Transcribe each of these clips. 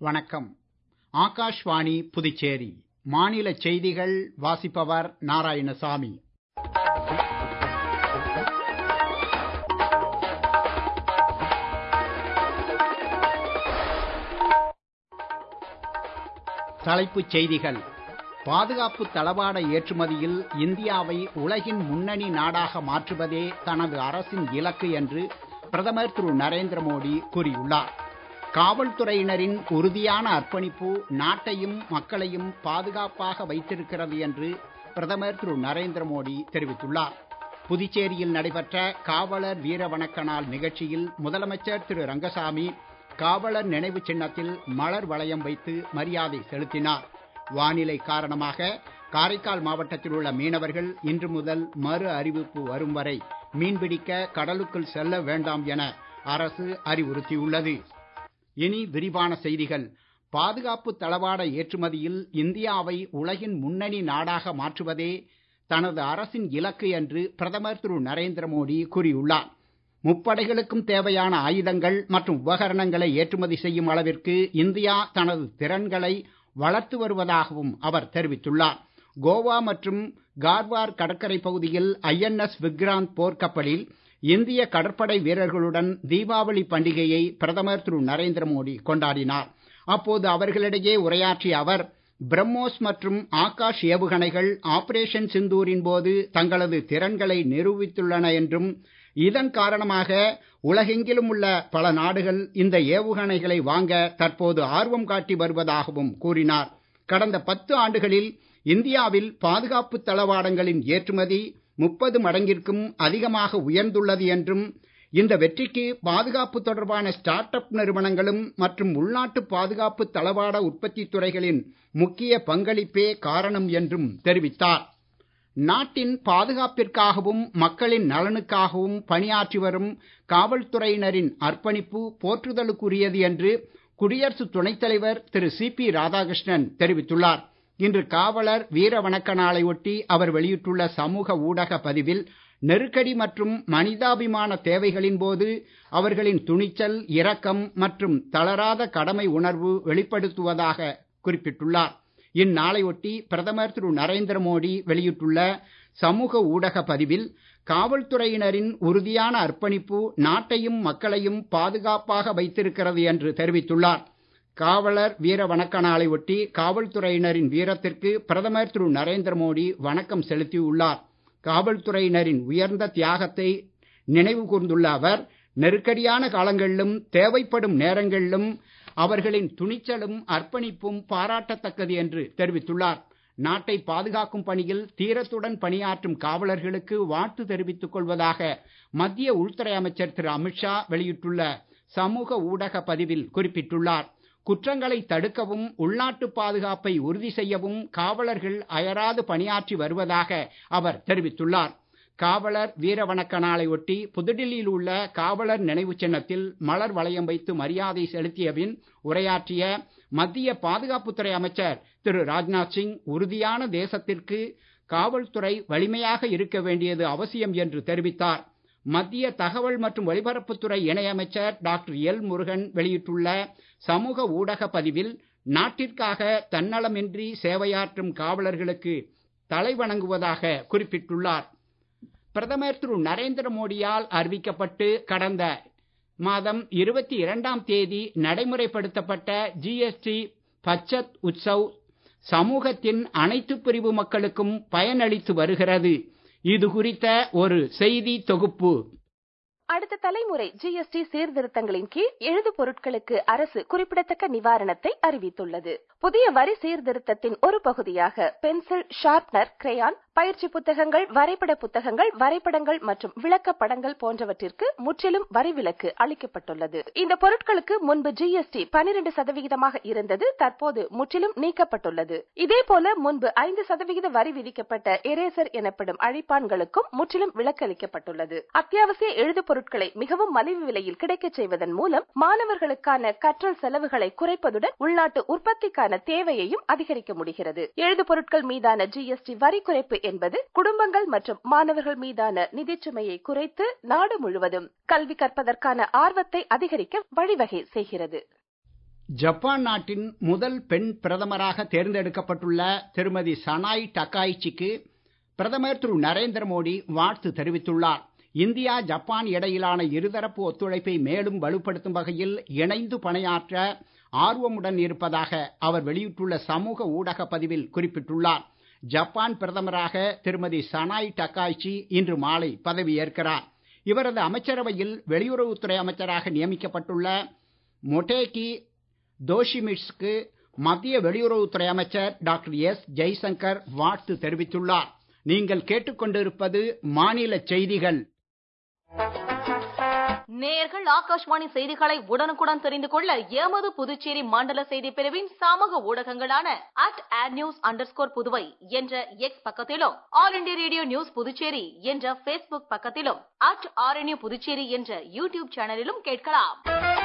வணக்கம் ஆகாஷ்வாணி புதுச்சேரி மாநில செய்திகள் வாசிப்பவர் நாராயணசாமி தலைப்புச் செய்திகள் பாதுகாப்பு தளவாட ஏற்றுமதியில் இந்தியாவை உலகின் முன்னணி நாடாக மாற்றுவதே தனது அரசின் இலக்கு என்று பிரதமர் திரு நரேந்திர மோடி கூறியுள்ளார் காவல்துறையினரின் உறுதியான அர்ப்பணிப்பு நாட்டையும் மக்களையும் பாதுகாப்பாக வைத்திருக்கிறது என்று பிரதமர் திரு நரேந்திர மோடி தெரிவித்துள்ளார் புதுச்சேரியில் நடைபெற்ற காவலர் வீர வணக்க நாள் நிகழ்ச்சியில் முதலமைச்சர் திரு ரங்கசாமி காவலர் நினைவு சின்னத்தில் மலர் வளையம் வைத்து மரியாதை செலுத்தினார் வானிலை காரணமாக காரைக்கால் மாவட்டத்தில் உள்ள மீனவர்கள் இன்று முதல் மறு அறிவிப்பு வரும் வரை மீன்பிடிக்க கடலுக்குள் செல்ல வேண்டாம் என அரசு அறிவுறுத்தியுள்ளது இனி விரிவான செய்திகள் பாதுகாப்பு தளவாட ஏற்றுமதியில் இந்தியாவை உலகின் முன்னணி நாடாக மாற்றுவதே தனது அரசின் இலக்கு என்று பிரதமர் திரு நரேந்திர மோடி கூறியுள்ளார் முப்படைகளுக்கும் தேவையான ஆயுதங்கள் மற்றும் உபகரணங்களை ஏற்றுமதி செய்யும் அளவிற்கு இந்தியா தனது திறன்களை வளர்த்து வருவதாகவும் அவர் தெரிவித்துள்ளார் கோவா மற்றும் கார்வார் கடற்கரை பகுதியில் ஐஎன்எஸ் விக்ராந்த் போர்க்கப்பலில் இந்திய கடற்படை வீரர்களுடன் தீபாவளி பண்டிகையை பிரதமர் திரு நரேந்திர மோடி கொண்டாடினார் அப்போது அவர்களிடையே உரையாற்றிய அவர் பிரம்மோஸ் மற்றும் ஆகாஷ் ஏவுகணைகள் ஆபரேஷன் சிந்தூரின் போது தங்களது திறன்களை நிரூபித்துள்ளன என்றும் இதன் காரணமாக உலகெங்கிலும் உள்ள பல நாடுகள் இந்த ஏவுகணைகளை வாங்க தற்போது ஆர்வம் காட்டி வருவதாகவும் கூறினார் கடந்த பத்து ஆண்டுகளில் இந்தியாவில் பாதுகாப்பு தளவாடங்களின் ஏற்றுமதி முப்பது மடங்கிற்கும் அதிகமாக உயர்ந்துள்ளது என்றும் இந்த வெற்றிக்கு பாதுகாப்பு தொடர்பான ஸ்டார்ட் அப் நிறுவனங்களும் மற்றும் உள்நாட்டு பாதுகாப்பு தளவாட உற்பத்தி துறைகளின் முக்கிய பங்களிப்பே காரணம் என்றும் தெரிவித்தார் நாட்டின் பாதுகாப்பிற்காகவும் மக்களின் நலனுக்காகவும் பணியாற்றி வரும் காவல்துறையினரின் அர்ப்பணிப்பு போற்றுதலுக்குரியது என்று குடியரசு துணைத் தலைவர் திரு சி பி ராதாகிருஷ்ணன் தெரிவித்துள்ளார் இன்று காவலர் வீர வணக்க நாளை ஒட்டி அவர் வெளியிட்டுள்ள சமூக ஊடக பதிவில் நெருக்கடி மற்றும் மனிதாபிமான தேவைகளின் போது அவர்களின் துணிச்சல் இரக்கம் மற்றும் தளராத கடமை உணர்வு வெளிப்படுத்துவதாக குறிப்பிட்டுள்ளார் இந்நாளை ஒட்டி பிரதமர் திரு நரேந்திர மோடி வெளியிட்டுள்ள சமூக ஊடக பதிவில் காவல்துறையினரின் உறுதியான அர்ப்பணிப்பு நாட்டையும் மக்களையும் பாதுகாப்பாக வைத்திருக்கிறது என்று தெரிவித்துள்ளார் காவலர் வீர வணக்க நாளை ஒட்டி காவல்துறையினரின் வீரத்திற்கு பிரதமர் திரு நரேந்திர மோடி வணக்கம் செலுத்தியுள்ளார் காவல்துறையினரின் உயர்ந்த தியாகத்தை நினைவு கூர்ந்துள்ள அவர் நெருக்கடியான காலங்களிலும் தேவைப்படும் நேரங்களிலும் அவர்களின் துணிச்சலும் அர்ப்பணிப்பும் பாராட்டத்தக்கது என்று தெரிவித்துள்ளார் நாட்டை பாதுகாக்கும் பணியில் தீரத்துடன் பணியாற்றும் காவலர்களுக்கு வாழ்த்து தெரிவித்துக் கொள்வதாக மத்திய உள்துறை அமைச்சர் திரு அமித்ஷா வெளியிட்டுள்ள சமூக ஊடக பதிவில் குறிப்பிட்டுள்ளார் குற்றங்களை தடுக்கவும் உள்நாட்டு பாதுகாப்பை உறுதி செய்யவும் காவலர்கள் அயராது பணியாற்றி வருவதாக அவர் தெரிவித்துள்ளார் காவலர் வீர வணக்க நாளை ஒட்டி புதுடில்லியில் உள்ள காவலர் நினைவு சின்னத்தில் மலர் வளையம் வைத்து மரியாதை செலுத்திய பின் உரையாற்றிய மத்திய பாதுகாப்புத்துறை அமைச்சர் திரு ராஜ்நாத் சிங் உறுதியான தேசத்திற்கு காவல்துறை வலிமையாக இருக்க வேண்டியது அவசியம் என்று தெரிவித்தார் மத்திய தகவல் மற்றும் ஒலிபரப்புத்துறை இணையமைச்சர் டாக்டர் எல் முருகன் வெளியிட்டுள்ள சமூக ஊடக பதிவில் நாட்டிற்காக தன்னலமின்றி சேவையாற்றும் காவலர்களுக்கு தலை வணங்குவதாக குறிப்பிட்டுள்ளார் பிரதமர் திரு நரேந்திர மோடியால் அறிவிக்கப்பட்டு கடந்த மாதம் இருபத்தி இரண்டாம் தேதி நடைமுறைப்படுத்தப்பட்ட ஜிஎஸ்டி பச்சத் உற்சவ் சமூகத்தின் அனைத்து பிரிவு மக்களுக்கும் பயனளித்து வருகிறது இது குறித்த ஒரு செய்தி தொகுப்பு அடுத்த தலைமுறை ஜிஎஸ்டி சீர்திருத்தங்களின் கீழ் எழுது பொருட்களுக்கு அரசு குறிப்பிடத்தக்க நிவாரணத்தை அறிவித்துள்ளது புதிய வரி சீர்திருத்தத்தின் ஒரு பகுதியாக பென்சில் ஷார்ப்னர் கிரையான் பயிற்சி புத்தகங்கள் வரைபட புத்தகங்கள் வரைபடங்கள் மற்றும் விளக்க படங்கள் போன்றவற்றிற்கு முற்றிலும் வரி விலக்கு அளிக்கப்பட்டுள்ளது இந்த பொருட்களுக்கு முன்பு ஜிஎஸ்டி பனிரெண்டு சதவிகிதமாக இருந்தது தற்போது முற்றிலும் நீக்கப்பட்டுள்ளது இதேபோல முன்பு ஐந்து சதவிகித வரி விதிக்கப்பட்ட எரேசர் எனப்படும் அழிப்பான்களுக்கும் முற்றிலும் விலக்களிக்கப்பட்டுள்ளது அத்தியாவசிய எழுது பொருட்களை மிகவும் மலிவு விலையில் கிடைக்கச் செய்வதன் மூலம் மாணவர்களுக்கான கற்றல் செலவுகளை குறைப்பதுடன் உள்நாட்டு உற்பத்திக்கான தேவையையும் அதிகரிக்க முடிகிறது எழுது பொருட்கள் மீதான ஜிஎஸ்டி வரி குறைப்பு என்பது குடும்பங்கள் மற்றும் மாணவர்கள் மீதான நிதிச்சுமையை குறைத்து நாடு முழுவதும் கல்வி கற்பதற்கான ஆர்வத்தை அதிகரிக்க வழிவகை செய்கிறது ஜப்பான் நாட்டின் முதல் பெண் பிரதமராக தேர்ந்தெடுக்கப்பட்டுள்ள திருமதி சனாய் டக்காய்ச்சிக்கு பிரதமர் திரு நரேந்திர மோடி வாழ்த்து தெரிவித்துள்ளார் இந்தியா ஜப்பான் இடையிலான இருதரப்பு ஒத்துழைப்பை மேலும் வலுப்படுத்தும் வகையில் இணைந்து பணியாற்ற ஆர்வமுடன் இருப்பதாக அவர் வெளியிட்டுள்ள சமூக ஊடக பதிவில் குறிப்பிட்டுள்ளார் ஜப்பான் பிரதமராக திருமதி சனாய் டக்காய்ச்சி இன்று மாலை பதவியேற்கிறார் இவரது அமைச்சரவையில் வெளியுறவுத்துறை அமைச்சராக நியமிக்கப்பட்டுள்ள மொட்டேகி தோஷிமிட்ஸ்க்கு மத்திய வெளியுறவுத்துறை அமைச்சர் டாக்டர் எஸ் ஜெய்சங்கர் வாழ்த்து தெரிவித்துள்ளார் நீங்கள் கேட்டுக்கொண்டிருப்பது மாநில செய்திகள் நேயர்கள் ஆகாஷ்வாணி செய்திகளை உடனுக்குடன் தெரிந்து கொள்ள எமது புதுச்சேரி மண்டல செய்தி பிரிவின் சமூக ஊடகங்களான அட் ஆட் நியூஸ் அண்டர் புதுவை என்ற எக்ஸ் பக்கத்திலும் all India radio news Puducherry என்ற பேஸ்புக் பக்கத்திலும் அட் ஆர்என்யூ புதுச்சேரி என்ற யூடியூப் சேனலிலும் கேட்கலாம்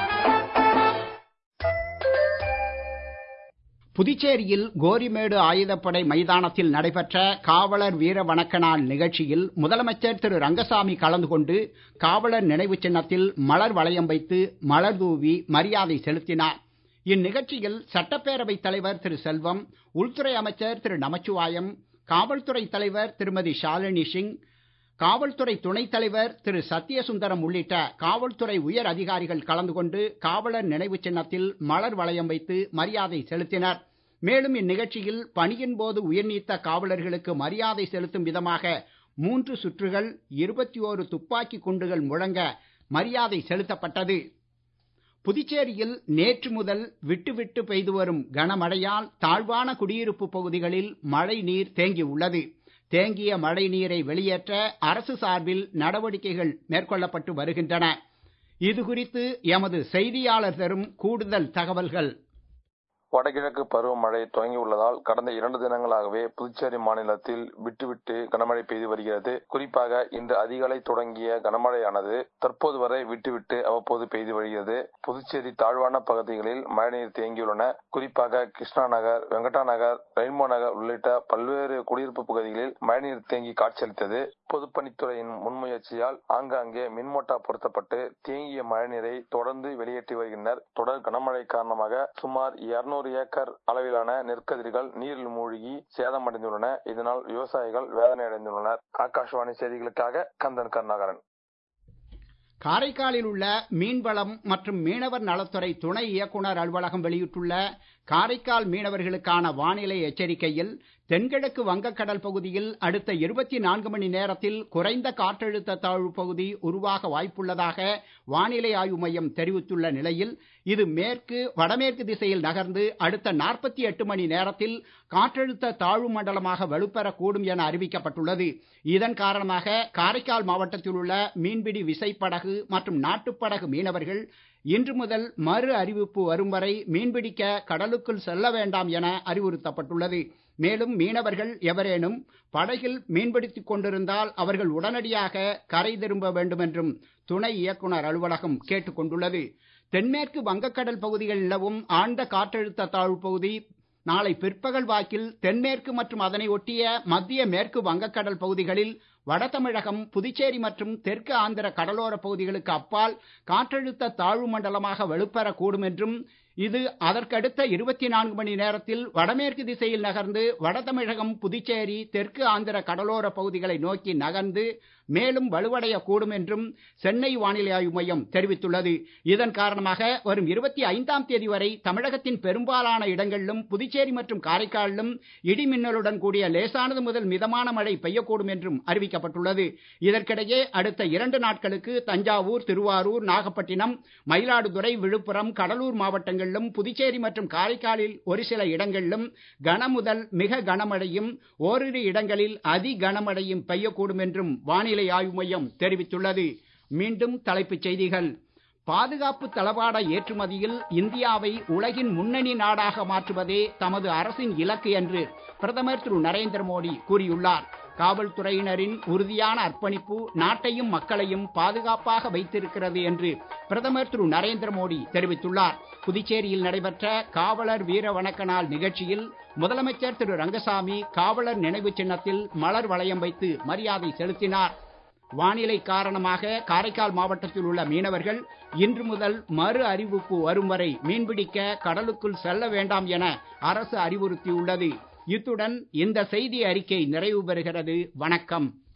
புதுச்சேரியில் கோரிமேடு ஆயுதப்படை மைதானத்தில் நடைபெற்ற காவலர் வீர வணக்க நாள் நிகழ்ச்சியில் முதலமைச்சர் திரு ரங்கசாமி கலந்து கொண்டு காவலர் நினைவு சின்னத்தில் மலர் வளையம் வைத்து மலர் தூவி மரியாதை செலுத்தினார் இந்நிகழ்ச்சியில் சட்டப்பேரவைத் தலைவர் திரு செல்வம் உள்துறை அமைச்சர் திரு நமச்சிவாயம் காவல்துறை தலைவர் திருமதி ஷாலினி சிங் காவல்துறை துணைத் தலைவர் திரு சத்யசுந்தரம் உள்ளிட்ட காவல்துறை உயர் அதிகாரிகள் கலந்து கொண்டு காவலர் நினைவு சின்னத்தில் மலர் வளையம் வைத்து மரியாதை செலுத்தினர் மேலும் இந்நிகழ்ச்சியில் பணியின் போது உயிர்நீத்த காவலர்களுக்கு மரியாதை செலுத்தும் விதமாக மூன்று சுற்றுகள் இருபத்தி ஓரு துப்பாக்கி குண்டுகள் முழங்க மரியாதை செலுத்தப்பட்டது புதுச்சேரியில் நேற்று முதல் விட்டு விட்டு பெய்து வரும் கனமழையால் தாழ்வான குடியிருப்பு பகுதிகளில் மழை நீர் தேங்கியுள்ளது தேங்கிய மழை நீரை வெளியேற்ற அரசு சார்பில் நடவடிக்கைகள் மேற்கொள்ளப்பட்டு வருகின்றன இது குறித்து எமது செய்தியாளர் தரும் கூடுதல் தகவல்கள் வடகிழக்கு பருவமழை துவங்கியுள்ளதால் கடந்த இரண்டு தினங்களாகவே புதுச்சேரி மாநிலத்தில் விட்டுவிட்டு கனமழை பெய்து வருகிறது குறிப்பாக இன்று அதிகாலை தொடங்கிய கனமழையானது தற்போது வரை விட்டுவிட்டு அவ்வப்போது பெய்து வருகிறது புதுச்சேரி தாழ்வான பகுதிகளில் மழைநீர் தேங்கியுள்ளன குறிப்பாக கிருஷ்ணா நகர் வெங்கடா நகர் ரெயின்போ நகர் உள்ளிட்ட பல்வேறு குடியிருப்பு பகுதிகளில் மழைநீர் தேங்கி காட்சியளித்தது பொதுப்பணித்துறையின் முன்முயற்சியால் ஆங்காங்கே மின்மோட்டார் பொருத்தப்பட்டு தேங்கிய மழைநீரை தொடர்ந்து வெளியேற்றி வருகின்றனர் தொடர் கனமழை காரணமாக சுமார் இருநூறு ஏக்கர் அளவிலான நெற்கதிர்கள் நீரில் மூழ்கி சேதமடைந்துள்ளன இதனால் விவசாயிகள் வேதனை அடைந்துள்ளனர் ஆகாஷவாணி செய்திகளுக்காக கந்தன் கருணாகரன் காரைக்காலில் உள்ள மீன்வளம் மற்றும் மீனவர் நலத்துறை துணை இயக்குனர் அலுவலகம் வெளியிட்டுள்ள காரைக்கால் மீனவர்களுக்கான வானிலை எச்சரிக்கையில் தென்கிழக்கு வங்கக்கடல் பகுதியில் அடுத்த இருபத்தி நான்கு மணி நேரத்தில் குறைந்த காற்றழுத்த தாழ்வு பகுதி உருவாக வாய்ப்புள்ளதாக வானிலை ஆய்வு மையம் தெரிவித்துள்ள நிலையில் இது மேற்கு வடமேற்கு திசையில் நகர்ந்து அடுத்த நாற்பத்தி எட்டு மணி நேரத்தில் காற்றழுத்த தாழ்வு மண்டலமாக வலுப்பெறக்கூடும் என அறிவிக்கப்பட்டுள்ளது இதன் காரணமாக காரைக்கால் மாவட்டத்தில் உள்ள மீன்பிடி விசைப்படகு மற்றும் நாட்டுப்படகு மீனவர்கள் இன்று முதல் மறு அறிவிப்பு வரும் வரை மீன்பிடிக்க கடலுக்குள் செல்ல வேண்டாம் என அறிவுறுத்தப்பட்டுள்ளது மேலும் மீனவர்கள் எவரேனும் படகில் மீன்பிடித்துக் கொண்டிருந்தால் அவர்கள் உடனடியாக கரை திரும்ப வேண்டும் என்றும் துணை இயக்குனர் அலுவலகம் கேட்டுக் கொண்டுள்ளது தென்மேற்கு வங்கக்கடல் பகுதியில் நிலவும் ஆழ்ந்த காற்றழுத்த தாழ்வு பகுதி நாளை பிற்பகல் வாக்கில் தென்மேற்கு மற்றும் அதனை ஒட்டிய மத்திய மேற்கு வங்கக்கடல் பகுதிகளில் வட தமிழகம் புதுச்சேரி மற்றும் தெற்கு ஆந்திர கடலோர பகுதிகளுக்கு அப்பால் காற்றழுத்த தாழ்வு மண்டலமாக வலுப்பெறக்கூடும் என்றும் இது அதற்கடுத்த இருபத்தி நான்கு மணி நேரத்தில் வடமேற்கு திசையில் நகர்ந்து வட தமிழகம் புதுச்சேரி தெற்கு ஆந்திர கடலோர பகுதிகளை நோக்கி நகர்ந்து மேலும் வலுவடையக்கூடும் என்றும் சென்னை வானிலை ஆய்வு மையம் தெரிவித்துள்ளது இதன் காரணமாக வரும் இருபத்தி ஐந்தாம் தேதி வரை தமிழகத்தின் பெரும்பாலான இடங்களிலும் புதுச்சேரி மற்றும் காரைக்காலிலும் இடி மின்னலுடன் கூடிய லேசானது முதல் மிதமான மழை பெய்யக்கூடும் என்றும் அறிவிக்கப்பட்டுள்ளது இதற்கிடையே அடுத்த இரண்டு நாட்களுக்கு தஞ்சாவூர் திருவாரூர் நாகப்பட்டினம் மயிலாடுதுறை விழுப்புரம் கடலூர் மாவட்டங்களிலும் புதுச்சேரி மற்றும் காரைக்காலில் ஒரு சில இடங்களிலும் கன முதல் மிக கனமழையும் ஓரிரு இடங்களில் அதி கனமழையும் பெய்யக்கூடும் என்றும் வானிலை ஆய்வு மையம் தெரிவித்துள்ளது மீண்டும் தலைப்புச் செய்திகள் பாதுகாப்பு தளவாட ஏற்றுமதியில் இந்தியாவை உலகின் முன்னணி நாடாக மாற்றுவதே தமது அரசின் இலக்கு என்று பிரதமர் திரு நரேந்திர மோடி கூறியுள்ளார் காவல்துறையினரின் உறுதியான அர்ப்பணிப்பு நாட்டையும் மக்களையும் பாதுகாப்பாக வைத்திருக்கிறது என்று பிரதமர் திரு நரேந்திர மோடி தெரிவித்துள்ளார் புதுச்சேரியில் நடைபெற்ற காவலர் வீர வணக்க நாள் நிகழ்ச்சியில் முதலமைச்சர் திரு ரங்கசாமி காவலர் நினைவு சின்னத்தில் மலர் வளையம் வைத்து மரியாதை செலுத்தினார் வானிலை காரணமாக காரைக்கால் மாவட்டத்தில் உள்ள மீனவர்கள் இன்று முதல் மறு அறிவிப்பு வரும் வரை மீன்பிடிக்க கடலுக்குள் செல்ல வேண்டாம் என அரசு அறிவுறுத்தியுள்ளது இத்துடன் இந்த செய்தி அறிக்கை நிறைவு பெறுகிறது வணக்கம்